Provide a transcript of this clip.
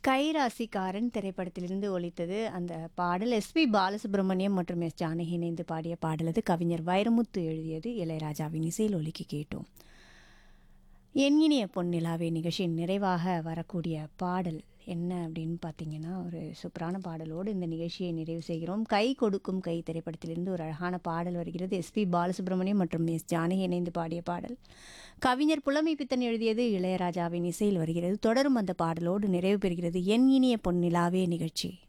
கைராசிக்காரன் திரைப்படத்திலிருந்து ஒலித்தது அந்த பாடல் எஸ்பி பாலசுப்ரமணியம் மற்றும் எஸ் ஜானகி இணைந்து பாடிய பாடல் அது கவிஞர் வைரமுத்து எழுதியது இளையராஜாவின் இசையில் ஒலிக்கு கேட்டோம் என் இனிய பொன்னிலாவே நிகழ்ச்சியின் நிறைவாக வரக்கூடிய பாடல் என்ன அப்படின்னு பார்த்தீங்கன்னா ஒரு சூப்பரான பாடலோடு இந்த நிகழ்ச்சியை நிறைவு செய்கிறோம் கை கொடுக்கும் கை திரைப்படத்திலிருந்து ஒரு அழகான பாடல் வருகிறது எஸ்பி பாலசுப்ரமணியம் மற்றும் எஸ் ஜானகி இணைந்து பாடிய பாடல் கவிஞர் புலமை பித்தன் எழுதியது இளையராஜாவின் இசையில் வருகிறது தொடரும் அந்த பாடலோடு நிறைவு பெறுகிறது என் இனிய பொன்னிலாவே நிகழ்ச்சி